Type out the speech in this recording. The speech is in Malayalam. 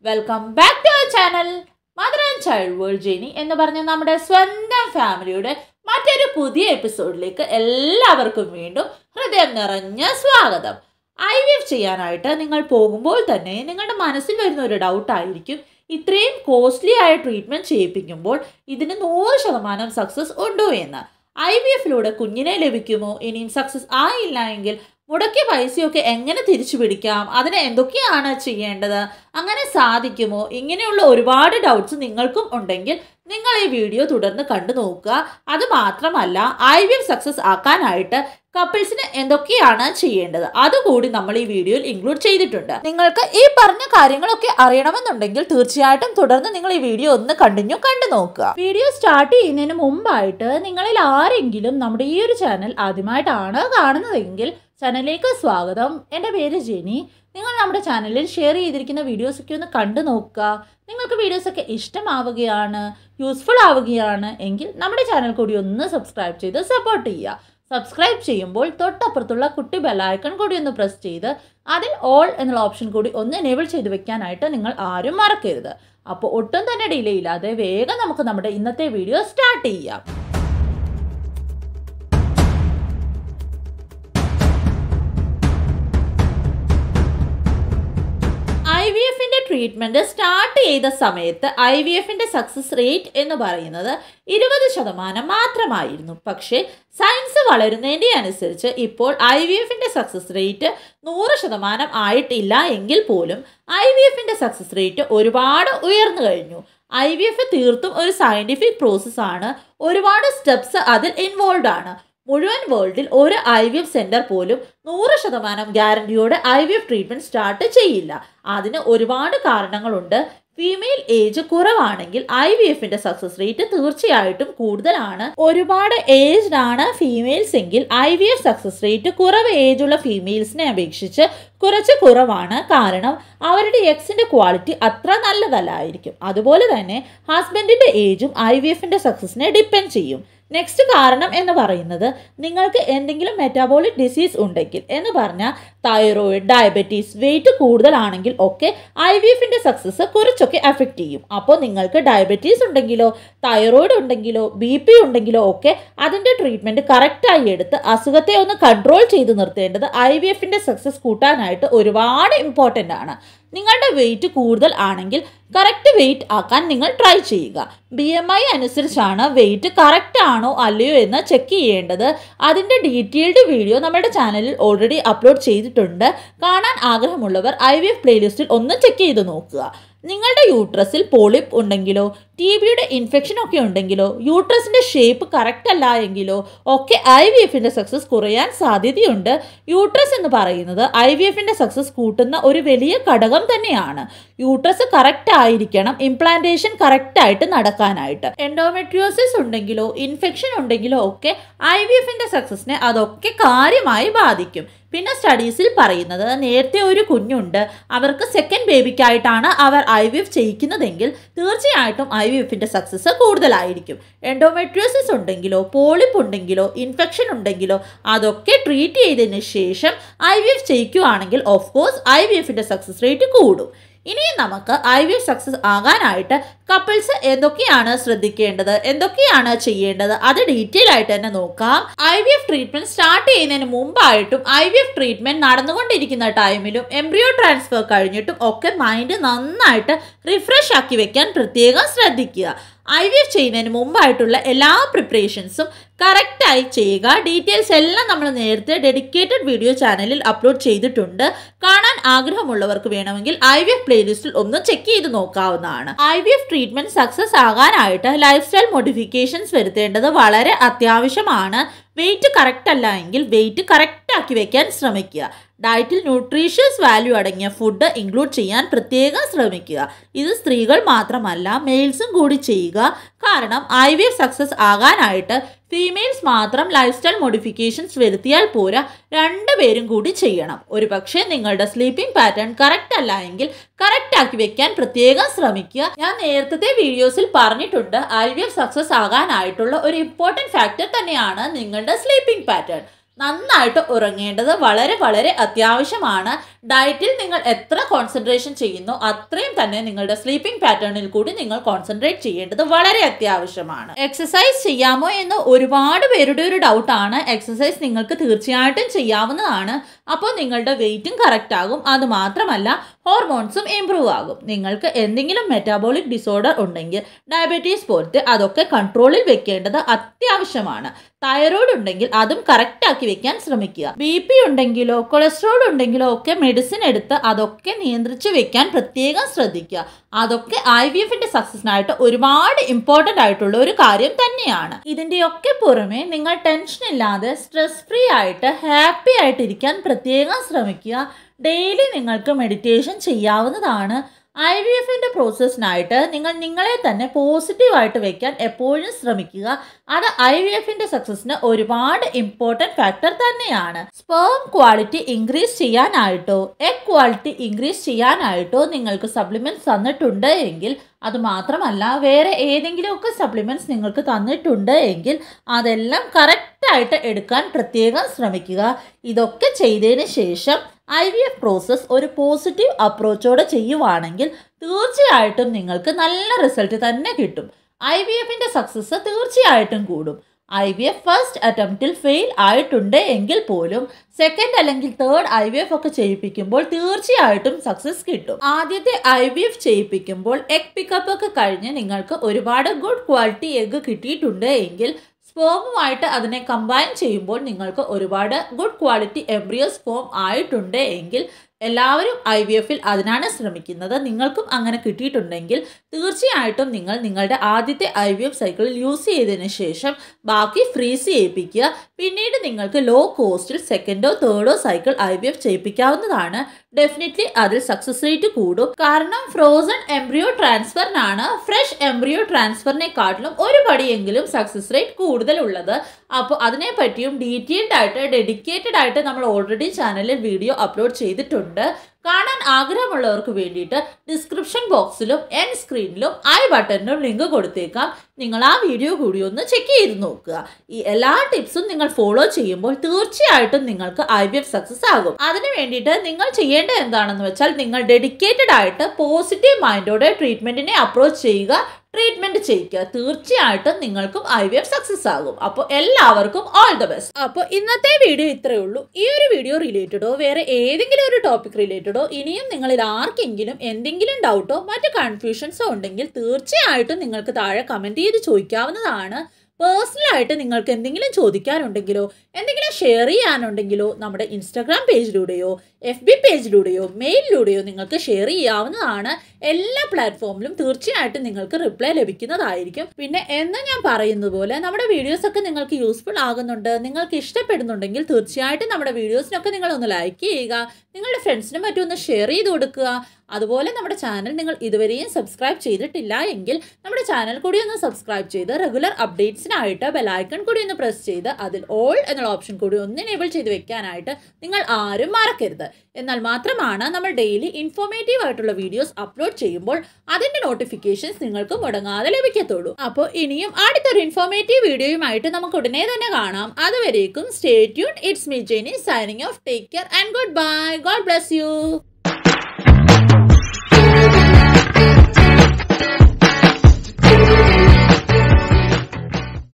welcome back to our channel mother and child world Jeni എന്ന് പറഞ്ഞ നമ്മുടെ സ്വന്തം ഫാമിലിയുടെ മറ്റൊരു പുതിയ എപ്പിസോഡിലേക്ക് എല്ലാവർക്കും വീണ്ടും ഹൃദയം നിറഞ്ഞ സ്വാഗതം ഐ വി എഫ് ചെയ്യാനായിട്ട് നിങ്ങൾ പോകുമ്പോൾ തന്നെ നിങ്ങളുടെ മനസ്സിൽ വരുന്ന ഒരു ഡൗട്ട് ആയിരിക്കും ഇത്രയും കോസ്റ്റ്ലി ആയ ട്രീറ്റ്മെൻറ്റ് ചെയ്യിപ്പിക്കുമ്പോൾ ഇതിന് നൂറ് ശതമാനം സക്സസ് ഉണ്ടോ എന്ന് ഐ വി എഫിലൂടെ കുഞ്ഞിനെ ലഭിക്കുമോ ഇനിയും സക്സസ് ആയില്ല എങ്കിൽ മുടക്കിയ പൈസയൊക്കെ എങ്ങനെ തിരിച്ചു പിടിക്കാം അതിന് എന്തൊക്കെയാണ് ചെയ്യേണ്ടത് അങ്ങനെ സാധിക്കുമോ ഇങ്ങനെയുള്ള ഒരുപാട് ഡൗട്ട്സ് നിങ്ങൾക്കും ഉണ്ടെങ്കിൽ നിങ്ങൾ ഈ വീഡിയോ തുടർന്ന് കണ്ടു നോക്കുക അത് മാത്രമല്ല ഐ വി എഫ് സക്സസ് ആക്കാനായിട്ട് കപ്പിൾസിന് എന്തൊക്കെയാണ് ചെയ്യേണ്ടത് അതുകൂടി നമ്മൾ ഈ വീഡിയോയിൽ ഇൻക്ലൂഡ് ചെയ്തിട്ടുണ്ട് നിങ്ങൾക്ക് ഈ പറഞ്ഞ കാര്യങ്ങളൊക്കെ അറിയണമെന്നുണ്ടെങ്കിൽ തീർച്ചയായിട്ടും തുടർന്ന് നിങ്ങൾ ഈ വീഡിയോ ഒന്ന് കണ്ടിന്യൂ കണ്ടു നോക്കുക വീഡിയോ സ്റ്റാർട്ട് ചെയ്യുന്നതിന് മുമ്പായിട്ട് നിങ്ങളിൽ ആരെങ്കിലും നമ്മുടെ ഈ ഒരു ചാനൽ ആദ്യമായിട്ടാണ് കാണുന്നതെങ്കിൽ ചാനലിലേക്ക് സ്വാഗതം എൻ്റെ പേര് ജെനി നിങ്ങൾ നമ്മുടെ ചാനലിൽ ഷെയർ ചെയ്തിരിക്കുന്ന വീഡിയോസൊക്കെ ഒന്ന് കണ്ടു നോക്കുക നിങ്ങൾക്ക് വീഡിയോസൊക്കെ ഇഷ്ടമാവുകയാണ് യൂസ്ഫുൾ ആവുകയാണ് എങ്കിൽ നമ്മുടെ ചാനൽ കൂടി ഒന്ന് സബ്സ്ക്രൈബ് ചെയ്ത് സപ്പോർട്ട് ചെയ്യുക സബ്സ്ക്രൈബ് ചെയ്യുമ്പോൾ തൊട്ടപ്പുറത്തുള്ള കുട്ടി ബെല്ലൈക്കൺ കൂടി ഒന്ന് പ്രസ് ചെയ്ത് അതിൽ ഓൾ എന്നുള്ള ഓപ്ഷൻ കൂടി ഒന്ന് എനേബിൾ ചെയ്ത് വെക്കാനായിട്ട് നിങ്ങൾ ആരും മറക്കരുത് അപ്പോൾ ഒട്ടും തന്നെ ഡിലേ ഇല്ലാതെ വേഗം നമുക്ക് നമ്മുടെ ഇന്നത്തെ വീഡിയോ സ്റ്റാർട്ട് ചെയ്യാം ഐ വി എഫിൻ്റെ ട്രീറ്റ്മെൻറ്റ് സ്റ്റാർട്ട് ചെയ്ത സമയത്ത് ഐ വി എഫിൻ്റെ സക്സസ് റേറ്റ് എന്ന് പറയുന്നത് ഇരുപത് ശതമാനം മാത്രമായിരുന്നു പക്ഷേ സയൻസ് വളരുന്നതിൻ്റെ അനുസരിച്ച് ഇപ്പോൾ ഐ വി എഫിൻ്റെ സക്സസ് റേറ്റ് നൂറ് ശതമാനം ആയിട്ടില്ല എങ്കിൽ പോലും ഐ വി എഫിൻ്റെ സക്സസ് റേറ്റ് ഒരുപാട് ഉയർന്നു കഴിഞ്ഞു ഐ വി എഫ് തീർത്തും ഒരു സയൻറ്റിഫിക് പ്രോസസ്സാണ് ഒരുപാട് സ്റ്റെപ്സ് അതിൽ ഇൻവോൾവ് ആണ് മുഴുവൻ വേൾഡിൽ ഒരു ഐ വി എഫ് സെൻറ്റർ പോലും നൂറ് ശതമാനം ഗ്യാരണ്ടിയോടെ I V F treatment start ചെയ്യില്ല അതിന് ഒരുപാട് കാരണങ്ങളുണ്ട് ഫീമെയിൽ ഏജ് കുറവാണെങ്കിൽ ഐ വി എഫിന്റെ സക്സസ് റേറ്റ് തീർച്ചയായിട്ടും കൂടുതലാണ് ഒരുപാട് ഏജ്ഡ് ആണ് ഫീമെയിൽസ് എങ്കിൽ I V F success rate കുറവ് ഏജുള്ള ഫീമെയിൽസിനെ അപേക്ഷിച്ച് കുറച്ച് കുറവാണ് കാരണം അവരുടെ എക്സിന്റെ ക്വാളിറ്റി അത്ര നല്ലതല്ലായിരിക്കും അതുപോലെ തന്നെ ഹസ്ബൻഡിന്റെ ഏജും ഐ വി എഫിന്റെ സക്സസിനെ ഡിപ്പെൻഡ് ചെയ്യും നെക്സ്റ്റ് കാരണം എന്ന് പറയുന്നത് നിങ്ങൾക്ക് എന്തെങ്കിലും മെറ്റാബോളിക് ഡിസീസ് ഉണ്ടെങ്കിൽ എന്ന് പറഞ്ഞാൽ തൈറോയിഡ് ഡയബറ്റീസ് വെയിറ്റ് കൂടുതലാണെങ്കിൽ ഒക്കെ ഐ വി എഫിൻ്റെ സക്സസ് കുറച്ചൊക്കെ അഫക്റ്റ് ചെയ്യും അപ്പോൾ നിങ്ങൾക്ക് ഡയബറ്റീസ് ഉണ്ടെങ്കിലോ തൈറോയിഡ് ഉണ്ടെങ്കിലോ ബി പി ഉണ്ടെങ്കിലോ ഒക്കെ അതിൻ്റെ ട്രീറ്റ്മെൻറ്റ് കറക്റ്റായി എടുത്ത് അസുഖത്തെ ഒന്ന് കൺട്രോൾ ചെയ്ത് നിർത്തേണ്ടത് ഐ വി എഫിൻ്റെ സക്സസ് കൂട്ടാനായിട്ട് ഒരുപാട് ഇമ്പോർട്ടൻ്റ് ആണ് നിങ്ങളുടെ വെയിറ്റ് കൂടുതൽ ആണെങ്കിൽ കറക്റ്റ് വെയിറ്റ് ആക്കാൻ നിങ്ങൾ ട്രൈ ചെയ്യുക ബി എം ഐ അനുസരിച്ചാണ് വെയിറ്റ് കറക്റ്റ് ആണോ അല്ലയോ എന്ന് ചെക്ക് ചെയ്യേണ്ടത് അതിൻ്റെ ഡീറ്റെയിൽഡ് വീഡിയോ നമ്മുടെ ചാനലിൽ ഓൾറെഡി അപ്ലോഡ് ചെയ്തിട്ടുണ്ട് കാണാൻ ആഗ്രഹമുള്ളവർ ഐ വി എഫ് പ്ലേലിസ്റ്റിൽ ഒന്ന് ചെക്ക് ചെയ്ത് നോക്കുക നിങ്ങളുടെ യൂട്രസിൽ പോളിപ്പ് ഉണ്ടെങ്കിലോ ടി ബിയുടെ ഇൻഫെക്ഷൻ ഒക്കെ ഉണ്ടെങ്കിലോ യൂട്രസിൻ്റെ ഷേപ്പ് കറക്റ്റ് അല്ല എങ്കിലോ ഒക്കെ ഐ വി എഫിൻ്റെ സക്സസ് കുറയാൻ സാധ്യതയുണ്ട് യൂട്രസ് എന്ന് പറയുന്നത് ഐ വി എഫിൻ്റെ സക്സസ് കൂട്ടുന്ന ഒരു വലിയ ഘടകം തന്നെയാണ് യൂട്രസ് കറക്റ്റ് ആയിരിക്കണം ഇംപ്ലാന്റേഷൻ കറക്റ്റായിട്ട് നടക്കാനായിട്ട് എൻഡോമെട്രിയോസിസ് ഉണ്ടെങ്കിലോ ഇൻഫെക്ഷൻ ഉണ്ടെങ്കിലോ ഒക്കെ ഐ വി എഫിൻ്റെ സക്സസിനെ അതൊക്കെ കാര്യമായി ബാധിക്കും പിന്നെ സ്റ്റഡീസിൽ പറയുന്നത് നേരത്തെ ഒരു കുഞ്ഞുണ്ട് അവർക്ക് സെക്കൻഡ് ബേബിക്കായിട്ടാണ് അവർ ഐ വി എഫ് ചെയ്യിക്കുന്നതെങ്കിൽ തീർച്ചയായിട്ടും ഐ വി എഫിൻ്റെ സക്സസ് കൂടുതലായിരിക്കും എൻഡോമെട്രിയോസിസ് ഉണ്ടെങ്കിലോ പോളിപ്പ് ഉണ്ടെങ്കിലോ ഇൻഫെക്ഷൻ ഉണ്ടെങ്കിലോ അതൊക്കെ ട്രീറ്റ് ചെയ്തതിന് ശേഷം ഐ വി എഫ് ചെയ്യിക്കുകയാണെങ്കിൽ ഓഫ് കോഴ്സ് ഐ വി എഫിൻ്റെ സക്സസ് റേറ്റ് കൂടും ഇനിയും നമുക്ക് ഐ വി എഫ് സക്സസ് ആകാനായിട്ട് കപ്പിൾസ് എന്തൊക്കെയാണ് ശ്രദ്ധിക്കേണ്ടത് എന്തൊക്കെയാണ് ചെയ്യേണ്ടത് അത് ഡീറ്റെയിൽ ആയിട്ട് തന്നെ നോക്കാം I V F treatment start ചെയ്യുന്നതിന് മുമ്പായിട്ടും ഐ വി എഫ് ട്രീറ്റ്മെന്റ് നടന്നുകൊണ്ടിരിക്കുന്ന ടൈമിലും എംബ്രിയോ ട്രാൻസ്ഫർ കഴിഞ്ഞിട്ടും ഒക്കെ മൈൻഡ് നന്നായിട്ട് റിഫ്രഷ് ആക്കി വെക്കാൻ പ്രത്യേകം ശ്രദ്ധിക്കുക ഐ വി എഫ് ചെയ്യുന്നതിന് മുമ്പായിട്ടുള്ള എല്ലാ പ്രിപ്പറേഷൻസും കറക്റ്റായി ചെയ്യുക ഡീറ്റെയിൽസ് എല്ലാം നമ്മൾ നേരത്തെ ഡെഡിക്കേറ്റഡ് വീഡിയോ ചാനലിൽ അപ്ലോഡ് ചെയ്തിട്ടുണ്ട് കാണാൻ ആഗ്രഹമുള്ളവർക്ക് വേണമെങ്കിൽ ഐ വി എഫ് പ്ലേലിസ്റ്റിൽ ഒന്ന് ചെക്ക് ചെയ്ത് നോക്കാവുന്നതാണ് I V F treatment success ആകാനായിട്ട് ലൈഫ് സ്റ്റൈൽ മോഡിഫിക്കേഷൻസ് വരുത്തേണ്ടത് വളരെ അത്യാവശ്യമാണ് വെയിറ്റ് കറക്റ്റ് അല്ല എങ്കിൽ വെയിറ്റ് കറക്റ്റ് ആക്കി വെക്കാൻ ശ്രമിക്കുക ഡയറ്റിൽ ന്യൂട്രീഷ്യസ് വാല്യൂ അടങ്ങിയ ഫുഡ് ഇൻക്ലൂഡ് ചെയ്യാൻ പ്രത്യേകം ശ്രമിക്കുക ഇത് സ്ത്രീകൾ മാത്രമല്ല മെയിൽസും കൂടി ചെയ്യുക കാരണം ഐ വി എഫ് സക്സസ് ആകാനായിട്ട് ഫീമെയിൽസ് മാത്രം ലൈഫ് സ്റ്റൈൽ മോഡിഫിക്കേഷൻസ് വരുത്തിയാൽ പോരാ രണ്ടുപേരും കൂടി ചെയ്യണം ഒരു പക്ഷേ നിങ്ങളുടെ സ്ലീപ്പിംഗ് പാറ്റേൺ കറക്റ്റ് അല്ല എങ്കിൽ കറക്റ്റ് ആക്കി വെക്കാൻ പ്രത്യേകം ശ്രമിക്കുക ഞാൻ നേരത്തെ വീഡിയോസിൽ പറഞ്ഞിട്ടുണ്ട് ഐ വി എഫ് സക്സസ് ആകാനായിട്ടുള്ള ഒരു ഇമ്പോർട്ടൻറ്റ് ഫാക്ടർ തന്നെയാണ് നിങ്ങളുടെ സ്ലീപ്പിംഗ് പാറ്റേൺ നന്നായിട്ട് ഉറങ്ങേണ്ടത് വളരെ വളരെ അത്യാവശ്യമാണ് ഡയറ്റിൽ നിങ്ങൾ എത്ര കോൺസെൻട്രേഷൻ ചെയ്യുന്നോ അത്രയും തന്നെ നിങ്ങളുടെ സ്ലീപ്പിംഗ് പാറ്റേണിൽ കൂടി നിങ്ങൾ കോൺസെൻട്രേറ്റ് ചെയ്യേണ്ടത് വളരെ അത്യാവശ്യമാണ് എക്സസൈസ് ചെയ്യാമോ എന്ന് ഒരുപാട് പേരുടെ ഒരു ഡൗട്ടാണ് എക്സസൈസ് നിങ്ങൾക്ക് തീർച്ചയായിട്ടും ചെയ്യാവുന്നതാണ് അപ്പോൾ നിങ്ങളുടെ വെയിറ്റും കറക്റ്റ് ആകും അത് മാത്രമല്ല ഹോർമോൺസും ഇമ്പ്രൂവ് ആകും നിങ്ങൾക്ക് എന്തെങ്കിലും മെറ്റാബോളിക് ഡിസോർഡർ ഉണ്ടെങ്കിൽ ഡയബറ്റീസ് പോലത്തെ അതൊക്കെ കൺട്രോളിൽ വെക്കേണ്ടത് അത്യാവശ്യമാണ് തൈറോയ്ഡ് ഉണ്ടെങ്കിൽ അതും കറക്റ്റ് ആക്കി വെക്കാൻ ശ്രമിക്കുക ബി പി ഉണ്ടെങ്കിലോ കൊളസ്ട്രോൾ ഉണ്ടെങ്കിലോ ഒക്കെ മെഡിസിൻ എടുത്ത് അതൊക്കെ നിയന്ത്രിച്ച് വെക്കാൻ പ്രത്യേകം ശ്രദ്ധിക്കുക അതൊക്കെ ഐ വി എഫിന്റെ സക്സസിനായിട്ട് ഒരുപാട് ഇമ്പോർട്ടൻ്റ് ആയിട്ടുള്ള ഒരു കാര്യം തന്നെയാണ് ഇതിൻ്റെയൊക്കെ പുറമെ നിങ്ങൾ ടെൻഷൻ ഇല്ലാതെ സ്ട്രെസ് ഫ്രീ ആയിട്ട് ഹാപ്പി ആയിട്ട് ഇരിക്കാൻ പ്രത്യേകം ശ്രമിക്കുക ഡെയിലി നിങ്ങൾക്ക് മെഡിറ്റേഷൻ ചെയ്യാവുന്നതാണ് ഐ വി എഫിൻ്റെ പ്രോസസ്സിനായിട്ട് നിങ്ങൾ നിങ്ങളെ തന്നെ പോസിറ്റീവായിട്ട് വെക്കാൻ എപ്പോഴും ശ്രമിക്കുക അത് ഐ വി എഫിൻ്റെ സക്സസിന് ഒരുപാട് ഇമ്പോർട്ടൻറ്റ് ഫാക്ടർ തന്നെയാണ് സ്പേം ക്വാളിറ്റി ഇൻക്രീസ് ചെയ്യാനായിട്ടോ എഗ് ക്വാളിറ്റി ഇൻക്രീസ് ചെയ്യാനായിട്ടോ നിങ്ങൾക്ക് സപ്ലിമെൻറ്റ്സ് തന്നിട്ടുണ്ട് എങ്കിൽ അത് മാത്രമല്ല വേറെ ഏതെങ്കിലുമൊക്കെ സപ്ലിമെൻറ്റ്സ് നിങ്ങൾക്ക് തന്നിട്ടുണ്ട് എങ്കിൽ അതെല്ലാം കറക്റ്റായിട്ട് എടുക്കാൻ പ്രത്യേകം ശ്രമിക്കുക ഇതൊക്കെ ചെയ്തതിന് ശേഷം ഐ വി എഫ് പ്രോസസ്സ് ഒരു പോസിറ്റീവ് അപ്രോച്ചോടെ ചെയ്യുവാണെങ്കിൽ തീർച്ചയായിട്ടും നിങ്ങൾക്ക് നല്ല റിസൾട്ട് തന്നെ കിട്ടും ഐ വി എഫിൻ്റെ സക്സസ് തീർച്ചയായിട്ടും കൂടും ഐ വി എഫ് ഫസ്റ്റ് അറ്റംപ്റ്റിൽ ഫെയിൽ ആയിട്ടുണ്ട് എങ്കിൽ പോലും സെക്കൻഡ് അല്ലെങ്കിൽ തേർഡ് ഐ വി എഫ് ഒക്കെ ചെയ്യിപ്പിക്കുമ്പോൾ തീർച്ചയായിട്ടും സക്സസ് കിട്ടും ആദ്യത്തെ ഐ വി എഫ് ചെയ്യിപ്പിക്കുമ്പോൾ എഗ് പിക്കപ്പ് ഒക്കെ കഴിഞ്ഞ് നിങ്ങൾക്ക് ഒരുപാട് ഗുഡ് ക്വാളിറ്റി എഗ് കിട്ടിയിട്ടുണ്ട് എങ്കിൽ സ്പോമുമായിട്ട് അതിനെ കമ്പൈൻ ചെയ്യുമ്പോൾ നിങ്ങൾക്ക് ഒരുപാട് ഗുഡ് ക്വാളിറ്റി എംബ്രിയോസ് ഫോം ആയിട്ടുണ്ട് എങ്കിൽ എല്ലാവരും ഐ വി എഫിൽ അതിനാണ് ശ്രമിക്കുന്നത് നിങ്ങൾക്കും അങ്ങനെ കിട്ടിയിട്ടുണ്ടെങ്കിൽ തീർച്ചയായിട്ടും നിങ്ങൾ നിങ്ങളുടെ ആദ്യത്തെ I V F cycle use ചെയ്തതിന് ശേഷം ബാക്കി ഫ്രീസ് ചെയ്യിപ്പിക്കുക പിന്നീട് നിങ്ങൾക്ക് ലോ കോസ്റ്റിൽ സെക്കൻഡോ തേർഡോ സൈക്കിൾ ഐ വി എഫ് ചെയ്യിപ്പിക്കാവുന്നതാണ് ഡെഫിനറ്റ്ലി അതിൽ സക്സസ് റേറ്റ് കൂടും കാരണം ഫ്രോസൺ എംബ്രിയോ ട്രാൻസ്ഫറിനാണ് ഫ്രഷ് എംബ്രിയോ ട്രാൻസ്ഫറിനെക്കാട്ടിലും ഒരു പടിയെങ്കിലും സക്സസ് റേറ്റ് കൂടുതലുള്ളത് അപ്പോൾ അതിനെ പറ്റിയും ഡീറ്റെയിൽഡ് ആയിട്ട് ഡെഡിക്കേറ്റഡ് ആയിട്ട് നമ്മൾ ഓൾറെഡി ചാനലിൽ വീഡിയോ അപ്ലോഡ് ചെയ്തിട്ടുണ്ട് കാണാൻ ആഗ്രഹമുള്ളവർക്ക് വേണ്ടിയിട്ട് ഡിസ്ക്രിപ്ഷൻ ബോക്സിലും എൻ സ്ക്രീനിലും ഐ ബട്ടണിലും ലിങ്ക് കൊടുത്തേക്കാം നിങ്ങൾ ആ വീഡിയോ കൂടി ഒന്ന് ചെക്ക് ചെയ്ത് നോക്കുക ഈ എല്ലാ ടിപ്സും നിങ്ങൾ ഫോളോ ചെയ്യുമ്പോൾ തീർച്ചയായിട്ടും നിങ്ങൾക്ക് ഐ വി എഫ് സക്സസ് ആകും അതിന് വേണ്ടിയിട്ട് നിങ്ങൾ ചെയ്യേണ്ടത് എന്താണെന്ന് വെച്ചാൽ നിങ്ങൾ ഡെഡിക്കേറ്റഡ് ആയിട്ട് പോസിറ്റീവ് മൈൻഡോടെ ട്രീറ്റ്മെന്റിനെ അപ്രോച്ച് ചെയ്യുക ട്രീറ്റ്മെന്റ് ചെയ്യിക്കുക തീർച്ചയായിട്ടും നിങ്ങൾക്കും ഐ വി എഫ് സക്സസ് ആകും അപ്പോൾ എല്ലാവർക്കും ഓൾ ദ ബെസ്റ്റ് അപ്പോൾ ഇന്നത്തെ വീഡിയോ ഇത്രയേ ഉള്ളൂ ഈ ഒരു വീഡിയോ റിലേറ്റഡോ വേറെ ഏതെങ്കിലും ഒരു ടോപ്പിക് റിലേറ്റഡോ ഇനിയും നിങ്ങളിൽ ആർക്കെങ്കിലും എന്തെങ്കിലും ഡൗട്ടോ മറ്റ് കൺഫ്യൂഷൻസോ ഉണ്ടെങ്കിൽ തീർച്ചയായിട്ടും നിങ്ങൾക്ക് താഴെ കമൻറ്റ് ചെയ്ത് ചോദിക്കാവുന്നതാണ് പേഴ്സണലായിട്ട് നിങ്ങൾക്ക് എന്തെങ്കിലും ചോദിക്കാനുണ്ടെങ്കിലോ എന്തെങ്കിലും ഷെയർ ചെയ്യാനുണ്ടെങ്കിലോ നമ്മുടെ ഇൻസ്റ്റാഗ്രാം പേജിലൂടെയോ എഫ് ബി പേജിലൂടെയോ മെയിലിലൂടെയോ നിങ്ങൾക്ക് ഷെയർ ചെയ്യാവുന്നതാണ് എല്ലാ പ്ലാറ്റ്ഫോമിലും തീർച്ചയായിട്ടും നിങ്ങൾക്ക് റിപ്ലൈ ലഭിക്കുന്നതായിരിക്കും പിന്നെ എന്ന് ഞാൻ പറയുന്നത് പോലെ നമ്മുടെ വീഡിയോസ് ഒക്കെ നിങ്ങൾക്ക് യൂസ്ഫുൾ ആകുന്നുണ്ട് നിങ്ങൾക്ക് ഇഷ്ടപ്പെടുന്നുണ്ടെങ്കിൽ തീർച്ചയായിട്ടും നമ്മുടെ വീഡിയോസിനൊക്കെ നിങ്ങൾ ഒന്ന് ലൈക്ക് ചെയ്യുക നിങ്ങളുടെ ഫ്രണ്ട്സിനും മറ്റും ഒന്ന് ഷെയർ ചെയ്ത് കൊടുക്കുക അതുപോലെ നമ്മുടെ ചാനൽ നിങ്ങൾ ഇതുവരെയും സബ്സ്ക്രൈബ് ചെയ്തിട്ടില്ല എങ്കിൽ നമ്മുടെ ചാനൽ കൂടി ഒന്ന് സബ്സ്ക്രൈബ് ചെയ്ത് റെഗുലർ അപ്ഡേറ്റ്സിനായിട്ട് ബെലൈക്കൺ കൂടി ഒന്ന് പ്രസ് ചെയ്ത് അതിൽ ഓൾ എന്നുള്ള ഓപ്ഷൻ കൂടി ഒന്ന് എനേബിൾ ചെയ്ത് വെക്കാനായിട്ട് നിങ്ങൾ ആരും മറക്കരുത് എന്നാൽ മാത്രമാണ് നമ്മൾ ഡെയിലി ഇൻഫോർമേറ്റീവ് ആയിട്ടുള്ള വീഡിയോസ് അപ്ലോഡ് ചെയ്യുമ്പോൾ അതിൻ്റെ നോട്ടിഫിക്കേഷൻസ് നിങ്ങൾക്ക് മുടങ്ങാതെ ലഭിക്കത്തുള്ളൂ അപ്പോൾ ഇനിയും അടുത്തൊരു ഇൻഫോർമേറ്റീവ് വീഡിയോയുമായിട്ട് നമുക്ക് ഉടനെ തന്നെ കാണാം അതുവരേക്കും stay tune it's me Jeni signing off take care and goodbye God bless U